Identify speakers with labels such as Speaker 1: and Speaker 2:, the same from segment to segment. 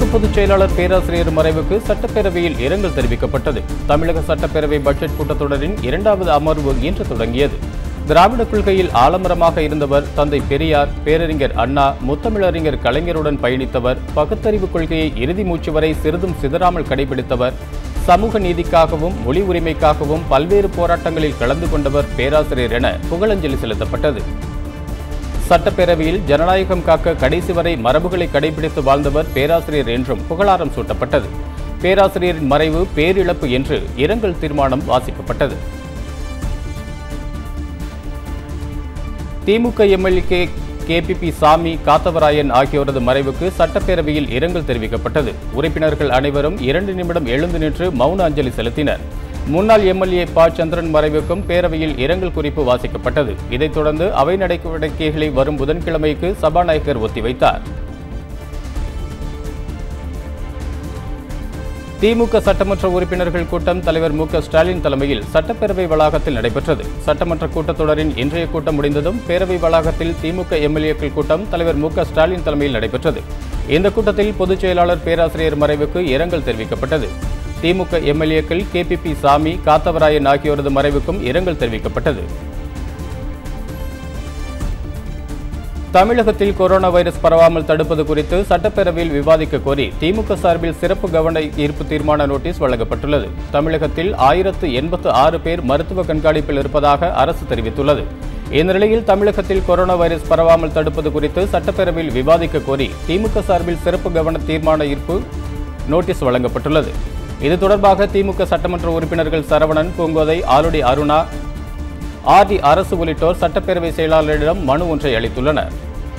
Speaker 1: திமுக பொதுச் செயலாளர் பேராசிரியர் மறைவுக்கு சட்டப்பேரவையில் இரங்கல் தெரிவிக்கப்பட்டது தமிழக சட்டப்பேரவை பட்ஜெட் கூட்டத்தொடரின் இரண்டாவது அமர்வு இன்று தொடங்கியது திராவிட கொள்கையில் ஆலமரமாக இருந்தவர் தந்தை பெரியார் பேரறிஞர் அண்ணா முத்தமிழறிஞர் கலைஞருடன் பயணித்தவர் பகுத்தறிவு கொள்கையை இறுதி மூச்சு வரை சிறிதும் சிதறாமல் கடைபிடித்தவர் சமூக நீதிக்காகவும் மொழி உரிமைக்காகவும் பல்வேறு போராட்டங்களில் கலந்து கொண்டவர் பேராசிரியர் என புகழஞ்சலி செலுத்தப்பட்டது சட்டப்பேரவையில் ஜனநாயகம் காக்க கடைசி வரை மரபுகளை கடைபிடித்து வாழ்ந்தவர் பேராசிரியர் என்றும் புகழாரம் சூட்டப்பட்டது பேராசிரியரின் மறைவு பேரிழப்பு என்று இரங்கல் தீர்மானம் வாசிக்கப்பட்டது திமுக எம்எல்ஏ கேபிபி சாமி காத்தவராயன் ஆகியோரது மறைவுக்கு சட்டப்பேரவையில் இரங்கல் தெரிவிக்கப்பட்டது உறுப்பினர்கள் அனைவரும் இரண்டு நிமிடம் எழுந்து நின்று மௌன அஞ்சலி செலுத்தினர் முன்னாள் எம்எல்ஏ ப சந்திரன் மறைவுக்கும் பேரவையில் இரங்கல் குறிப்பு வாசிக்கப்பட்டது இதைத் தொடர்ந்து அவை நடவடிக்கைகளை வரும் புதன்கிழமைக்கு சபாநாயகர் ஒத்திவைத்தார் திமுக சட்டமன்ற உறுப்பினர்கள் கூட்டம் தலைவர் மு க ஸ்டாலின் தலைமையில் சட்டப்பேரவை வளாகத்தில் நடைபெற்றது சட்டமன்ற கூட்டத்தொடரின் இன்றைய கூட்டம் முடிந்ததும் பேரவை வளாகத்தில் திமுக எம்எல்ஏக்கள் கூட்டம் தலைவர் மு க ஸ்டாலின் தலைமையில் நடைபெற்றது இந்த கூட்டத்தில் பொதுச் செயலாளர் பேராசிரியர் மறைவுக்கு இரங்கல் தெரிவிக்கப்பட்டது திமுக எம்எல்ஏக்கள் கேபிபி சாமி காத்தவராயன் ஆகியோரது மறைவுக்கும் இரங்கல் தெரிவிக்கப்பட்டது தமிழகத்தில் கொரோனா வைரஸ் பரவாமல் தடுப்பது குறித்து சட்டப்பேரவையில் விவாதிக்க கோரி திமுக சார்பில் சிறப்பு கவன ஈர்ப்பு தீர்மான நோட்டீஸ் வழங்கப்பட்டுள்ளது தமிழகத்தில் ஆயிரத்து எண்பத்து ஆறு பேர் மருத்துவ கண்காணிப்பில் இருப்பதாக அரசு தெரிவித்துள்ளது இந்த நிலையில் தமிழகத்தில் கொரோனா வைரஸ் பரவாமல் தடுப்பது குறித்து சட்டப்பேரவையில் விவாதிக்க கோரி திமுக சார்பில் சிறப்பு கவன தீர்மான ஈர்ப்பு நோட்டீஸ் வழங்கப்பட்டுள்ளது இது தொடர்பாக திமுக சட்டமன்ற உறுப்பினர்கள் சரவணன் பூங்கோதை ஆலுடி அருணா ஆர்டி அரசு உள்ளிட்டோர் சட்டப்பேரவை செயலாளரிடம் மனு ஒன்றை அளித்துள்ளனர்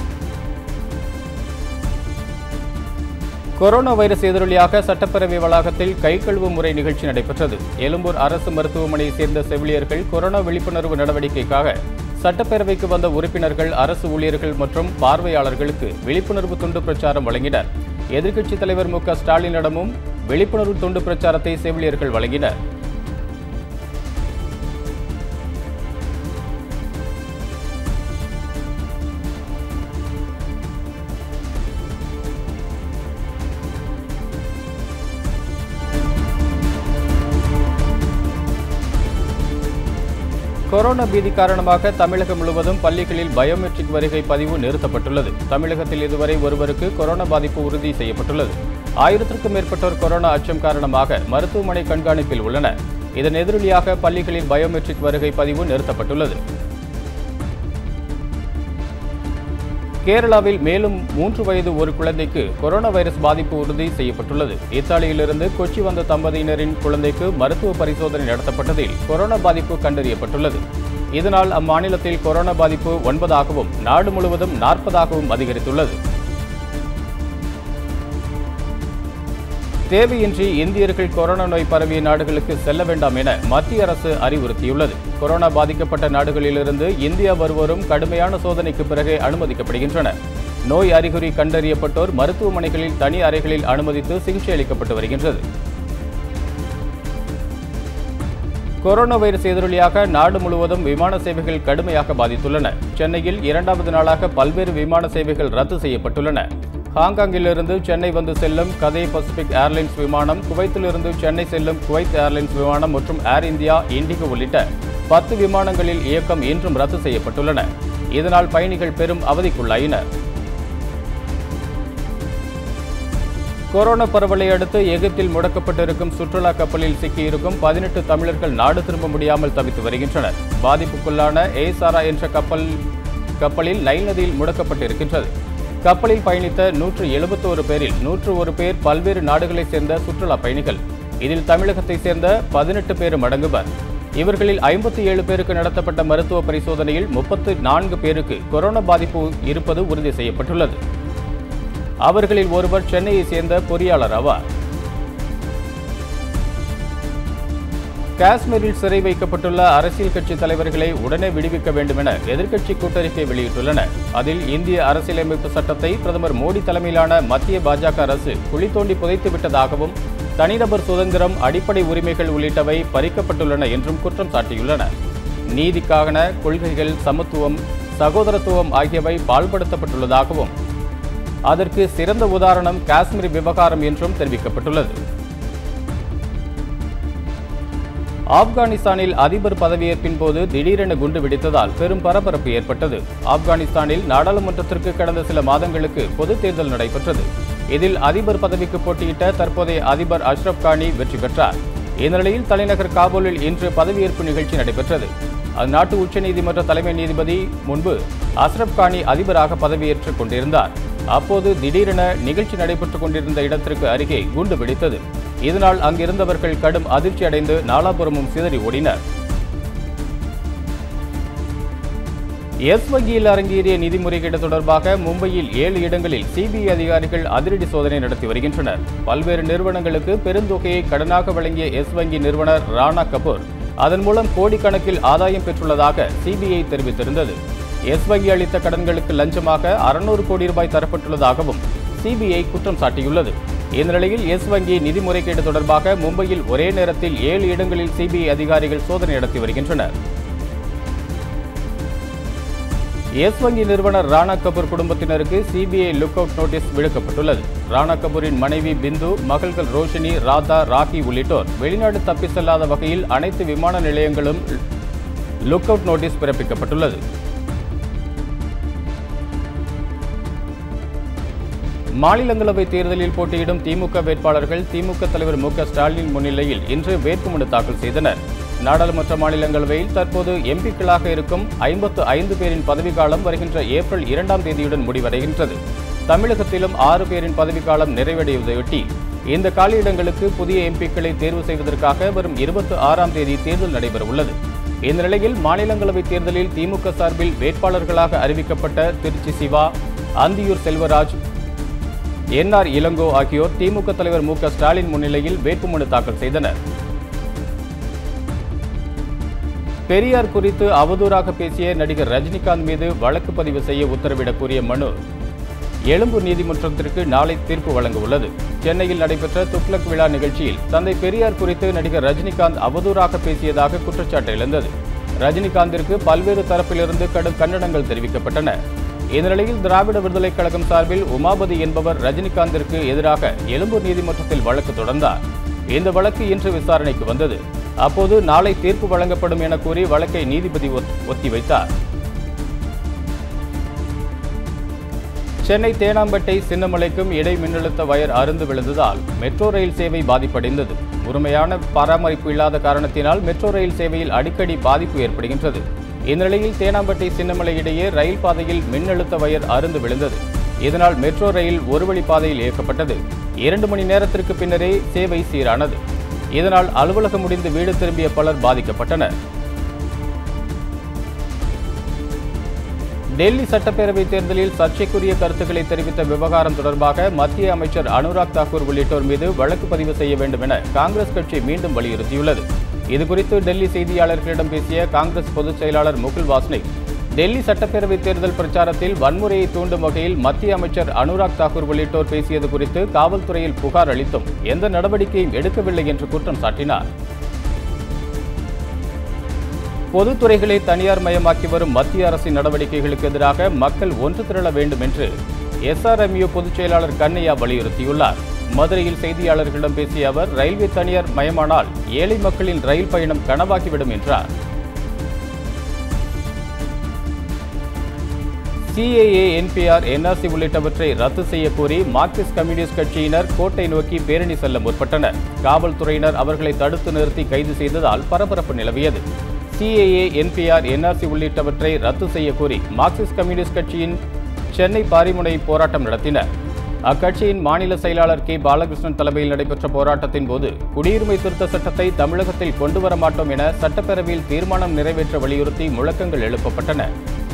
Speaker 1: கொரோனா வைரஸ் எதிரொலியாக சட்டப்பேரவை வளாகத்தில் கை கழுவும் முறை நிகழ்ச்சி நடைபெற்றது எழும்பூர் அரசு மருத்துவமனையைச் சேர்ந்த செவிலியர்கள் கொரோனா விழிப்புணர்வு நடவடிக்கைக்காக சட்டப்பேரவைக்கு வந்த உறுப்பினர்கள் அரசு ஊழியர்கள் மற்றும் பார்வையாளர்களுக்கு விழிப்புணர்வு துண்டு பிரச்சாரம் வழங்கினர் எதிர்க்கட்சித் தலைவர் மு க ஸ்டாலினிடமும் விழிப்புணர்வு துண்டு பிரச்சாரத்தை செவிலியர்கள் வழங்கினர் கொரோனா பீதி காரணமாக தமிழகம் முழுவதும் பள்ளிகளில் பயோமெட்ரிக் வருகை பதிவு நிறுத்தப்பட்டுள்ளது தமிழகத்தில் இதுவரை ஒருவருக்கு கொரோனா பாதிப்பு உறுதி செய்யப்பட்டுள்ளது ஆயிரத்திற்கும் மேற்பட்டோர் கொரோனா அச்சம் காரணமாக மருத்துவமனை கண்காணிப்பில் உள்ளனர் இதன் எதிரொலியாக பள்ளிகளில் பயோமெட்ரிக் வருகை பதிவு நிறுத்தப்பட்டுள்ளது கேரளாவில் மேலும் மூன்று வயது ஒரு குழந்தைக்கு கொரோனா வைரஸ் பாதிப்பு உறுதி செய்யப்பட்டுள்ளது இத்தாலியிலிருந்து கொச்சி வந்த தம்பதியினரின் குழந்தைக்கு மருத்துவ பரிசோதனை நடத்தப்பட்டதில் கொரோனா பாதிப்பு கண்டறியப்பட்டுள்ளது இதனால் அம்மாநிலத்தில் கொரோனா பாதிப்பு ஒன்பதாகவும் நாடு முழுவதும் நாற்பதாகவும் அதிகரித்துள்ளது தேவையின்றி இந்தியர்கள் கொரோனா நோய் பரவிய நாடுகளுக்கு செல்ல வேண்டாம் என மத்திய அரசு அறிவுறுத்தியுள்ளது கொரோனா பாதிக்கப்பட்ட நாடுகளிலிருந்து இந்தியா வருவோரும் கடுமையான சோதனைக்கு பிறகே அனுமதிக்கப்படுகின்றனர் நோய் அறிகுறி கண்டறியப்பட்டோர் மருத்துவமனைகளில் தனி அறைகளில் அனுமதித்து சிகிச்சை அளிக்கப்பட்டு வருகின்றது கொரோனா வைரஸ் எதிரொலியாக நாடு முழுவதும் விமான சேவைகள் கடுமையாக பாதித்துள்ளன சென்னையில் இரண்டாவது நாளாக பல்வேறு விமான சேவைகள் ரத்து செய்யப்பட்டுள்ளன ஹாங்காங்கிலிருந்து சென்னை வந்து செல்லும் கதை பசிபிக் ஏர்லைன்ஸ் விமானம் குவைத்திலிருந்து சென்னை செல்லும் குவைத் ஏர்லைன்ஸ் விமானம் மற்றும் ஏர் இந்தியா இண்டிகோ உள்ளிட்ட பத்து விமானங்களில் இயக்கம் இன்றும் ரத்து செய்யப்பட்டுள்ளன இதனால் பயணிகள் பெரும் அவதிக்குள்ளாயினர் கொரோனா பரவலை அடுத்து எகிப்தில் முடக்கப்பட்டிருக்கும் சுற்றுலா கப்பலில் சிக்கியிருக்கும் பதினெட்டு தமிழர்கள் நாடு திரும்ப முடியாமல் தவித்து வருகின்றனர் பாதிப்புக்குள்ளான ஏசாரா என்ற கப்பல் கப்பலில் நைல் நதியில் முடக்கப்பட்டிருக்கின்றது கப்பலில் பயணித்த நூற்று எழுபத்தோரு பேரில் நூற்று ஒரு பேர் பல்வேறு நாடுகளைச் சேர்ந்த சுற்றுலா பயணிகள் இதில் தமிழகத்தைச் சேர்ந்த பதினெட்டு பேரும் அடங்குவர் இவர்களில் ஐம்பத்தி ஏழு பேருக்கு நடத்தப்பட்ட மருத்துவ பரிசோதனையில் முப்பத்து நான்கு பேருக்கு கொரோனா பாதிப்பு இருப்பது உறுதி செய்யப்பட்டுள்ளது அவர்களில் ஒருவர் சென்னையைச் சேர்ந்த பொறியாளர் ஆவார் காஷ்மீரில் சிறை வைக்கப்பட்டுள்ள அரசியல் கட்சி தலைவர்களை உடனே விடுவிக்க வேண்டும் என எதிர்க்கட்சி கூட்டறிக்கை வெளியிட்டுள்ளன அதில் இந்திய அரசியலமைப்பு சட்டத்தை பிரதமர் மோடி தலைமையிலான மத்திய பாஜக அரசு குழி தோண்டி புதைத்து விட்டதாகவும் தனிநபர் சுதந்திரம் அடிப்படை உரிமைகள் உள்ளிட்டவை பறிக்கப்பட்டுள்ளன என்றும் குற்றம் சாட்டியுள்ளன நீதிக்கான கொள்கைகள் சமத்துவம் சகோதரத்துவம் ஆகியவை பால்படுத்தப்பட்டுள்ளதாகவும் அதற்கு சிறந்த உதாரணம் காஷ்மீர் விவகாரம் என்றும் தெரிவிக்கப்பட்டுள்ளது ஆப்கானிஸ்தானில் அதிபர் பதவியேற்பின் போது திடீரென குண்டு வெடித்ததால் பெரும் பரபரப்பு ஏற்பட்டது ஆப்கானிஸ்தானில் நாடாளுமன்றத்திற்கு கடந்த சில மாதங்களுக்கு பொதுத் தேர்தல் நடைபெற்றது இதில் அதிபர் பதவிக்கு போட்டியிட்ட தற்போதைய அதிபர் அஷ்ரப் கானி வெற்றி பெற்றார் இந்நிலையில் தலைநகர் காபூலில் இன்று பதவியேற்பு நிகழ்ச்சி நடைபெற்றது அந்நாட்டு உச்சநீதிமன்ற தலைமை நீதிபதி முன்பு அஷ்ரப் கானி அதிபராக பதவியேற்றுக் கொண்டிருந்தார் அப்போது திடீரென நிகழ்ச்சி நடைபெற்றுக் கொண்டிருந்த இடத்திற்கு அருகே குண்டு வெடித்தது இதனால் அங்கிருந்தவர்கள் கடும் அதிர்ச்சி அடைந்து நாலாபுரமும் சிதறி ஓடினர் எஸ் வங்கியில் அரங்கேறிய நிதி முறைகேடு தொடர்பாக மும்பையில் ஏழு இடங்களில் சிபிஐ அதிகாரிகள் அதிரடி சோதனை நடத்தி வருகின்றனர் பல்வேறு நிறுவனங்களுக்கு பெருந்தொகையை கடனாக வழங்கிய எஸ் வங்கி நிறுவனர் ராணா கபூர் அதன் மூலம் கோடிக்கணக்கில் ஆதாயம் பெற்றுள்ளதாக சிபிஐ தெரிவித்திருந்தது எஸ் வங்கி அளித்த கடன்களுக்கு லஞ்சமாக அறுநூறு கோடி ரூபாய் தரப்பட்டுள்ளதாகவும் சிபிஐ குற்றம் சாட்டியுள்ளது இந்நிலையில் எஸ் வங்கி நிதி முறைகேடு தொடர்பாக மும்பையில் ஒரே நேரத்தில் ஏழு இடங்களில் சிபிஐ அதிகாரிகள் சோதனை நடத்தி வருகின்றனர் எஸ் வங்கி நிறுவனர் ராணா கபூர் குடும்பத்தினருக்கு சிபிஐ லுக் அவுட் நோட்டீஸ் விடுக்கப்பட்டுள்ளது ராணா கபூரின் மனைவி பிந்து மகள்கள் ரோஷினி ராதா ராகி உள்ளிட்டோர் வெளிநாடு தப்பி செல்லாத வகையில் அனைத்து விமான நிலையங்களும் லுக் அவுட் நோட்டீஸ் பிறப்பிக்கப்பட்டுள்ளது மாநிலங்களவை தேர்தலில் போட்டியிடும் திமுக வேட்பாளர்கள் திமுக தலைவர் மு க ஸ்டாலின் முன்னிலையில் இன்று வேட்புமனு தாக்கல் செய்தனர் நாடாளுமன்ற மாநிலங்களவையில் தற்போது எம்பிக்களாக இருக்கும் ஐம்பத்து ஐந்து பேரின் பதவிக்காலம் வருகின்ற ஏப்ரல் இரண்டாம் தேதியுடன் முடிவடைகின்றது தமிழகத்திலும் ஆறு பேரின் பதவிக்காலம் நிறைவடைவதையொட்டி இந்த காலியிடங்களுக்கு புதிய எம்பிக்களை தேர்வு செய்வதற்காக வரும் இருபத்தி ஆறாம் தேதி தேர்தல் நடைபெறவுள்ளது இந்த நிலையில் மாநிலங்களவை தேர்தலில் திமுக சார்பில் வேட்பாளர்களாக அறிவிக்கப்பட்ட திருச்சி சிவா அந்தியூர் செல்வராஜ் என்ஆர் இளங்கோ ஆகியோர் திமுக தலைவர் மு க ஸ்டாலின் முன்னிலையில் வேட்புமனு தாக்கல் செய்தனர் பெரியார் குறித்து அவதூறாக பேசிய நடிகர் ரஜினிகாந்த் மீது வழக்கு பதிவு செய்ய உத்தரவிடக் கோரிய மனு எழும்பூர் நீதிமன்றத்திற்கு நாளை தீர்ப்பு வழங்க உள்ளது சென்னையில் நடைபெற்ற துக்ளக் விழா நிகழ்ச்சியில் தந்தை பெரியார் குறித்து நடிகர் ரஜினிகாந்த் அவதூறாக பேசியதாக குற்றச்சாட்டு எழுந்தது ரஜினிகாந்திற்கு பல்வேறு தரப்பிலிருந்து கடும் கண்டனங்கள் தெரிவிக்கப்பட்டன இந்நிலையில் திராவிட விடுதலைக் கழகம் சார்பில் உமாபதி என்பவர் ரஜினிகாந்திற்கு எதிராக எழும்பூர் நீதிமன்றத்தில் வழக்கு தொடர்ந்தார் இந்த வழக்கு இன்று விசாரணைக்கு வந்தது அப்போது நாளை தீர்ப்பு வழங்கப்படும் என கூறி வழக்கை நீதிபதி ஒத்- ஒத்திவைத்தார் சென்னை தேனாம்பேட்டை சின்னமலைக்கும் இடை மின்னழுத்த வயர் அருந்து விழுந்ததால் மெட்ரோ ரயில் சேவை பாதிப்படைந்தது முழுமையான பராமரிப்பு இல்லாத காரணத்தினால் மெட்ரோ ரயில் சேவையில் அடிக்கடி பாதிப்பு ஏற்படுகின்றது இந்நிலையில் தேனாம்பேட்டை சின்னமலை இடையே ரயில் பாதையில் மின்னழுத்த வயர் அருந்து விழுந்தது இதனால் மெட்ரோ ரயில் ஒரு வழி பாதையில் இயக்கப்பட்டது இரண்டு மணி நேரத்திற்கு பின்னரே சேவை சீரானது இதனால் அலுவலகம் முடிந்து வீடு திரும்பிய பலர் பாதிக்கப்பட்டனர் டெல்லி சட்டப்பேரவைத் தேர்தலில் சர்ச்சைக்குரிய கருத்துக்களை தெரிவித்த விவகாரம் தொடர்பாக மத்திய அமைச்சர் அனுராக் தாக்கூர் உள்ளிட்டோர் மீது வழக்கு பதிவு செய்ய வேண்டும் என காங்கிரஸ் கட்சி மீண்டும் வலியுறுத்தியுள்ளது இதுகுறித்து டெல்லி செய்தியாளர்களிடம் பேசிய காங்கிரஸ் பொதுச் செயலாளர் முகுல் வாஸ்னிக் டெல்லி சட்டப்பேரவைத் தேர்தல் பிரச்சாரத்தில் வன்முறையை தூண்டும் வகையில் மத்திய அமைச்சர் அனுராக் தாக்கூர் உள்ளிட்டோர் பேசியது குறித்து காவல்துறையில் புகார் அளித்தும் எந்த நடவடிக்கையும் எடுக்கவில்லை என்று குற்றம் சாட்டினார் பொதுத்துறைகளை தனியார் மயமாக்கி வரும் மத்திய அரசின் நடவடிக்கைகளுக்கு எதிராக மக்கள் ஒன்று திரள வேண்டும் என்று எஸ்ஆர்எம்யூ பொதுச் செயலாளர் கண்ணையா வலியுறுத்தியுள்ளார் மதுரையில் செய்தியாளர்களிடம் பேசிய அவர் ரயில்வே தனியார் மயமானால் ஏழை மக்களின் ரயில் பயணம் கனவாகிவிடும் என்றார் சிஏஏ என்பிஆர் என்ஆர்சி உள்ளிட்டவற்றை ரத்து செய்ய கோரி மார்க்சிஸ்ட் கம்யூனிஸ்ட் கட்சியினர் கோட்டை நோக்கி பேரணி செல்ல முற்பட்டனர் காவல்துறையினர் அவர்களை தடுத்து நிறுத்தி கைது செய்ததால் பரபரப்பு நிலவியது சிஏஏ என்பிஆர் என்ஆர்சி உள்ளிட்டவற்றை ரத்து செய்ய கோரி மார்க்சிஸ்ட் கம்யூனிஸ்ட் கட்சியின் சென்னை பாரிமுனை போராட்டம் நடத்தினர் அக்கட்சியின் மாநில செயலாளர் கே பாலகிருஷ்ணன் தலைமையில் நடைபெற்ற போராட்டத்தின் போது குடியுரிமை திருத்த சட்டத்தை தமிழகத்தில் கொண்டு வர மாட்டோம் என சட்டப்பேரவையில் தீர்மானம் நிறைவேற்ற வலியுறுத்தி முழக்கங்கள் எழுப்பப்பட்டன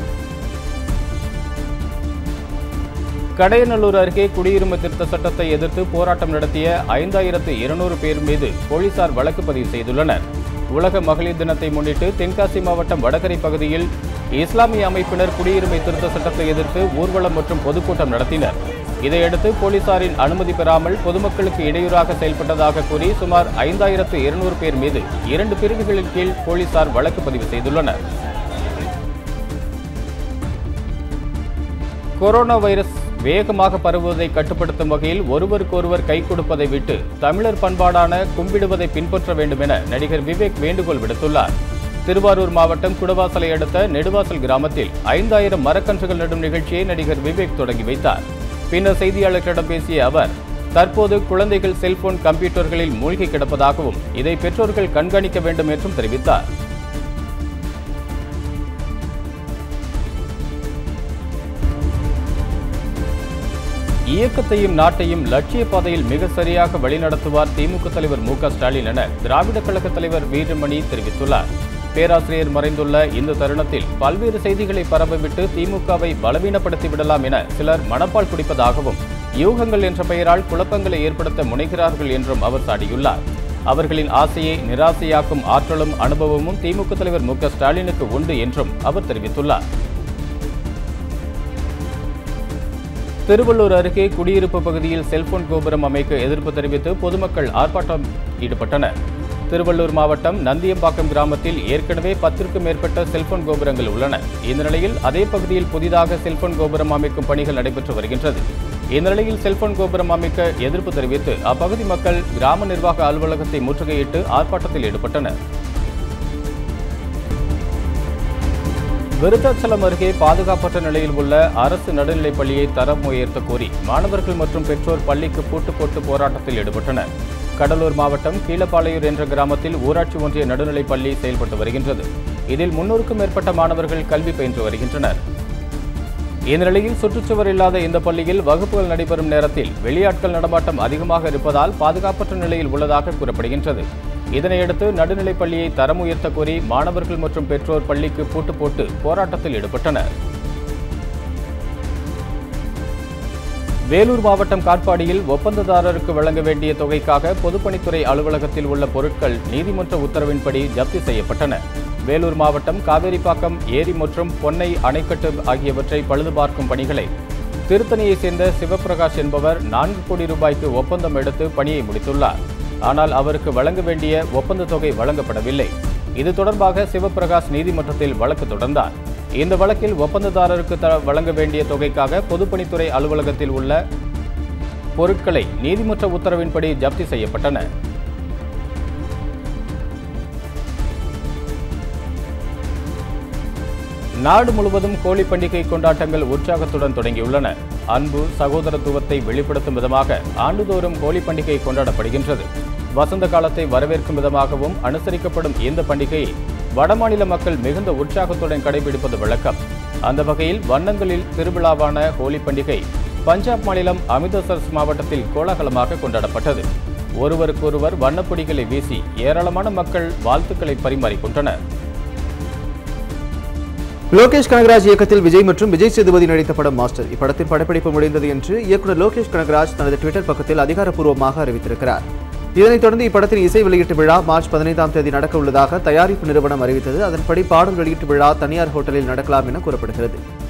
Speaker 1: கடையநல்லூர் அருகே குடியுரிமை திருத்த சட்டத்தை எதிர்த்து போராட்டம் நடத்திய ஐந்தாயிரத்து இருநூறு பேர் மீது போலீசார் வழக்கு பதிவு செய்துள்ளனர் உலக மகளிர் தினத்தை முன்னிட்டு தென்காசி மாவட்டம் வடகரை பகுதியில் இஸ்லாமிய அமைப்பினர் குடியுரிமை திருத்த சட்டத்தை எதிர்த்து ஊர்வலம் மற்றும் பொதுக்கூட்டம் நடத்தினர் இதையடுத்து போலீசாரின் அனுமதி பெறாமல் பொதுமக்களுக்கு இடையூறாக செயல்பட்டதாக கூறி சுமார் ஐந்தாயிரத்து இருநூறு பேர் மீது இரண்டு பிரிவுகளின் கீழ் போலீசார் வழக்கு பதிவு செய்துள்ளனர் கொரோனா வைரஸ் வேகமாக பரவுவதை கட்டுப்படுத்தும் வகையில் ஒருவருக்கொருவர் கை கொடுப்பதை விட்டு தமிழர் பண்பாடான கும்பிடுவதை பின்பற்ற வேண்டும் என நடிகர் விவேக் வேண்டுகோள் விடுத்துள்ளார் திருவாரூர் மாவட்டம் குடவாசலை அடுத்த நெடுவாசல் கிராமத்தில் ஐந்தாயிரம் மரக்கன்றுகள் நடும் நிகழ்ச்சியை நடிகர் விவேக் தொடங்கி வைத்தார் பின்னர் செய்தியாளர்களிடம் பேசிய அவர் தற்போது குழந்தைகள் செல்போன் கம்ப்யூட்டர்களில் மூழ்கி கிடப்பதாகவும் இதை பெற்றோர்கள் கண்காணிக்க வேண்டும் என்றும் தெரிவித்தார் இயக்கத்தையும் நாட்டையும் லட்சிய பாதையில் மிக சரியாக வழிநடத்துவார் திமுக தலைவர் மு க ஸ்டாலின் என திராவிட கழக தலைவர் வீரமணி தெரிவித்துள்ளார் பேராசிரியர் மறைந்துள்ள இந்த தருணத்தில் பல்வேறு செய்திகளை பரவவிட்டு திமுகவை பலவீனப்படுத்தி விடலாம் என சிலர் மனப்பால் குடிப்பதாகவும் யூகங்கள் என்ற பெயரால் குழப்பங்களை ஏற்படுத்த முனைகிறார்கள் என்றும் அவர் சாடியுள்ளார் அவர்களின் ஆசையை நிராசையாக்கும் ஆற்றலும் அனுபவமும் திமுக தலைவர் மு க ஸ்டாலினுக்கு உண்டு என்றும் அவர் தெரிவித்துள்ளார் திருவள்ளூர் அருகே குடியிருப்பு பகுதியில் செல்போன் கோபுரம் அமைக்க எதிர்ப்பு தெரிவித்து பொதுமக்கள் ஆர்ப்பாட்டம் ஈடுபட்டனர் திருவள்ளூர் மாவட்டம் நந்தியம்பாக்கம் கிராமத்தில் ஏற்கனவே பத்திற்கும் மேற்பட்ட செல்போன் கோபுரங்கள் உள்ளன இந்த நிலையில் அதே பகுதியில் புதிதாக செல்போன் கோபுரம் அமைக்கும் பணிகள் நடைபெற்று வருகின்றது இந்த நிலையில் செல்போன் கோபுரம் அமைக்க எதிர்ப்பு தெரிவித்து அப்பகுதி மக்கள் கிராம நிர்வாக அலுவலகத்தை முற்றுகையிட்டு ஆர்ப்பாட்டத்தில் ஈடுபட்டனர் விருத்தாச்சலம் அருகே பாதுகாப்பற்ற நிலையில் உள்ள அரசு நடுநிலைப் பள்ளியை தரம் உயர்த்த கோரி மாணவர்கள் மற்றும் பெற்றோர் பள்ளிக்கு பூட்டு போட்டு போராட்டத்தில் ஈடுபட்டனர் கடலூர் மாவட்டம் கீழப்பாளையூர் என்ற கிராமத்தில் ஊராட்சி ஒன்றிய நடுநிலைப் பள்ளி செயல்பட்டு வருகின்றது இதில் முன்னூறுக்கும் மேற்பட்ட மாணவர்கள் கல்வி பயின்று வருகின்றனர் இந்த நிலையில் சுற்றுச்சுவர் இல்லாத இந்த பள்ளியில் வகுப்புகள் நடைபெறும் நேரத்தில் வெளியாட்கள் நடமாட்டம் அதிகமாக இருப்பதால் பாதுகாப்பற்ற நிலையில் உள்ளதாக கூறப்படுகின்றது இதனையடுத்து நடுநிலைப் பள்ளியை தரம் உயர்த்த கோரி மாணவர்கள் மற்றும் பெற்றோர் பள்ளிக்கு பூட்டு போட்டு போராட்டத்தில் ஈடுபட்டனர் வேலூர் மாவட்டம் காட்பாடியில் ஒப்பந்ததாரருக்கு வழங்க வேண்டிய தொகைக்காக பொதுப்பணித்துறை அலுவலகத்தில் உள்ள பொருட்கள் நீதிமன்ற உத்தரவின்படி ஜப்தி செய்யப்பட்டன வேலூர் மாவட்டம் காவேரிப்பாக்கம் ஏரி மற்றும் பொன்னை அணைக்கட்டு ஆகியவற்றை பழுதுபார்க்கும் பணிகளை திருத்தணியைச் சேர்ந்த சிவபிரகாஷ் என்பவர் நான்கு கோடி ரூபாய்க்கு ஒப்பந்தம் எடுத்து பணியை முடித்துள்ளார் ஆனால் அவருக்கு வழங்க வேண்டிய ஒப்பந்த தொகை வழங்கப்படவில்லை இது தொடர்பாக சிவபிரகாஷ் நீதிமன்றத்தில் வழக்கு தொடர்ந்தார் இந்த வழக்கில் ஒப்பந்ததாரருக்கு த வழங்க வேண்டிய தொகைக்காக பொதுப்பணித்துறை அலுவலகத்தில் உள்ள பொருட்களை நீதிமன்ற உத்தரவின்படி ஜப்தி செய்யப்பட்டன நாடு முழுவதும் ஹோலி பண்டிகை கொண்டாட்டங்கள் உற்சாகத்துடன் தொடங்கியுள்ளன அன்பு சகோதரத்துவத்தை வெளிப்படுத்தும் விதமாக ஆண்டுதோறும் ஹோலி பண்டிகை கொண்டாடப்படுகின்றது வசந்த காலத்தை வரவேற்கும் விதமாகவும் அனுசரிக்கப்படும் இந்த பண்டிகையை வடமாநில மக்கள் மிகுந்த உற்சாகத்துடன் கடைபிடிப்பது வழக்கம் அந்த வகையில் வண்ணங்களில் திருவிழாவான ஹோலி பண்டிகை பஞ்சாப் மாநிலம் அமிர்தசரஸ் மாவட்டத்தில் கோலாகலமாக கொண்டாடப்பட்டது ஒருவருக்கொருவர் வண்ணப்பொடிகளை வீசி ஏராளமான மக்கள் வாழ்த்துக்களை பரிமாறிக்கொண்டனர்
Speaker 2: லோகேஷ் கனகராஜ் இயக்கத்தில் விஜய் மற்றும் விஜய் சேதுபதி நடித்த படம் மாஸ்டர் இப்படத்தின் படப்பிடிப்பு முடிந்தது என்று இயக்குனர் லோகேஷ் கனகராஜ் தனது ட்விட்டர் பக்கத்தில் அதிகாரப்பூர்வமாக அறிவித்திருக்கிறார் இதனைத் தொடர்ந்து இப்படத்தின் இசை வெளியீட்டு விழா மார்ச் பதினைந்தாம் தேதி நடக்க உள்ளதாக தயாரிப்பு நிறுவனம் அறிவித்தது அதன்படி பாடல் வெளியீட்டு விழா தனியார் ஹோட்டலில் நடக்கலாம் என கூறப்படுகிறது